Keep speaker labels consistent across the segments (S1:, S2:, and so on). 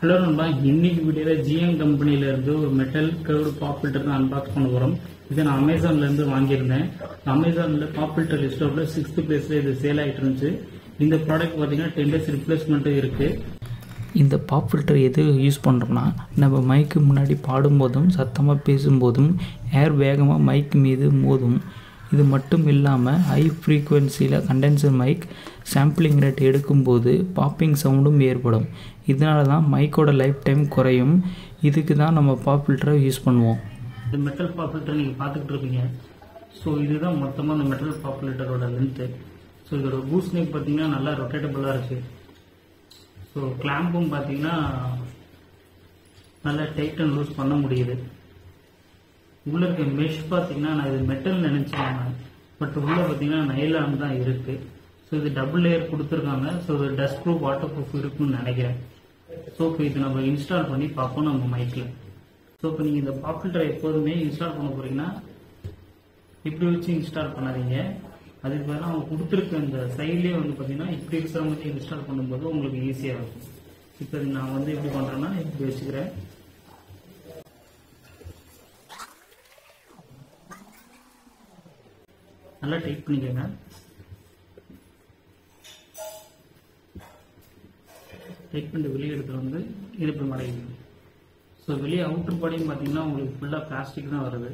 S1: hello நண்பா இன்னைக்கு வீடியோவில் ஜிஎம் கம்பெனில இருந்து ஒரு மெட்டல் கர்வ்டு பாப் ஃபில்டர் தான் அன்பாக்ஸ் பண்ண போகிறோம் இதை நான் அமேசான்ல இருந்து வாங்கியிருந்தேன் அமேசான்ல பாப் ஃபில்டர் லிஸ்டோட சிக்ஸ்த் பிளேஸ்ல இது சேல் ஆகிட்டு இருந்துச்சு இந்த ப்ராடக்ட் பார்த்தீங்கன்னா டென் டேஸ் ரிப்ளேஸ்மெண்ட்டும் இருக்கு
S2: இந்த பாப் ஃபில்டர் எது யூஸ் பண்ணுறோம்னா நம்ம மைக்கு முன்னாடி பாடும்போதும் சத்தமாக பேசும்போதும் ஏர் வேகமாக மைக் மீது மோதும் இது மட்டும் இல்லாமல் ஹை ஃப்ரீக்குவென்சியில் கண்டென்சர் மைக் சாம்பிளிங் ரேட் எடுக்கும்போது பாப்பிங் சவுண்டும் ஏற்படும் இதனால தான் மைக்கோட லைஃப் டைம் குறையும் இதுக்கு தான் நம்ம பாப் ஃபில்டரை யூஸ் பண்ணுவோம்
S1: இந்த மெட்டல் பாப் ஃபில்டர் நீங்கள் பார்த்துக்கிட்டு இருப்பீங்க ஸோ இதுதான் மொத்தமாக இந்த மெட்டல் பாப் ஃபில்டரோட லென்த்து ஸோ இதோட பூஸ்ட் நெக் பார்த்தீங்கன்னா நல்லா ரொட்டேட்டபுளாக இருக்கு ஸோ கிளாம்பும் பார்த்தீங்கன்னா நல்லா டைட் அண்ட் லூஸ் பண்ண முடியுது உள்ள இருக்க மெஷ் பார்த்தீங்கன்னா நான் இது மெட்டல் நினைச்சேன் பட் உள்ள பார்த்தீங்கன்னா நைலான் தான் இருக்கு ஸோ இது டபுள் லேயர் கொடுத்துருக்காங்க ஸோ இது டஸ்ட் ப்ரூஃப் வாட்டர் ப்ரூஃப் இருக்குன்னு நினைக்கிறேன் ஸோ இப்போ இது நம்ம இன்ஸ்டால் பண்ணி பார்ப்போம் நம்ம மைக்கில் ஸோ இப்போ நீங்கள் இந்த பாப் ஃபில்டரை எப்போதுமே இன்ஸ்டால் பண்ண போறீங்கன்னா இப்படி வச்சு இன்ஸ்டால் பண்ணாதீங்க அதுக்கு பதிலாக அவங்க கொடுத்துருக்க இந்த சைட்லேயே வந்து பார்த்தீங்கன்னா இப்படி இருக்கிற மாதிரி இன்ஸ்டால் பண்ணும்போது உங்களுக்கு ஈஸியாக இருக்கும் இப்போ இது நான் வந்து எப்படி பண்ணுறேன்னா இப்படி வச்சுக்கிறேன் நல்லா டைட் பண்ணிக்கோங்க டைட் பண்ணிட்டு வெளியே எடுத்துட்டு வந்து இது இப்படி மடக்கிக்கணும் ஸோ வெளியே அவுட்டர் பாடியும் பார்த்தீங்கன்னா உங்களுக்கு ஃபுல்லாக பிளாஸ்டிக் தான் வருது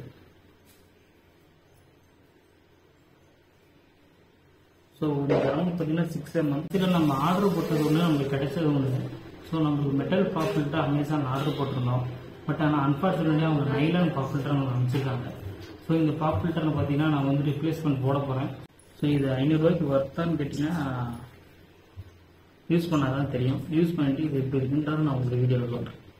S1: ஸோ ஒரு கிராம் பார்த்தீங்கன்னா சிக்ஸ் எம்எம் இதில் நம்ம ஆர்டர் போட்டது ஒன்று நம்மளுக்கு கிடைச்சது ஒன்று ஸோ நம்மளுக்கு metal pop filter Amazon order போட்டிருந்தோம் பட் ஆனால் அன்ஃபார்ச்சுனேட்லி அவங்க நைலான் பாப் ஃபில்டர் அவங்க அனுப்பிச்சிருக்காங்க ஸோ இந்த பாப் ஃபில்டரில் பார்த்தீங்கன்னா நான் வந்து ரிப்ளேஸ்மெண்ட் போட போகிறேன் ஸோ இது ஐநூறுரூவாய்க்கு ஒர்த்தான்னு கேட்டிங்கன்னா யூஸ் பண்ணாதான் தெரியும் யூஸ் பண்ணிட்டு இது எப்படி இருக்குன்றது நான் உங்களுக்கு வீடியோவில் சொல்கிறேன்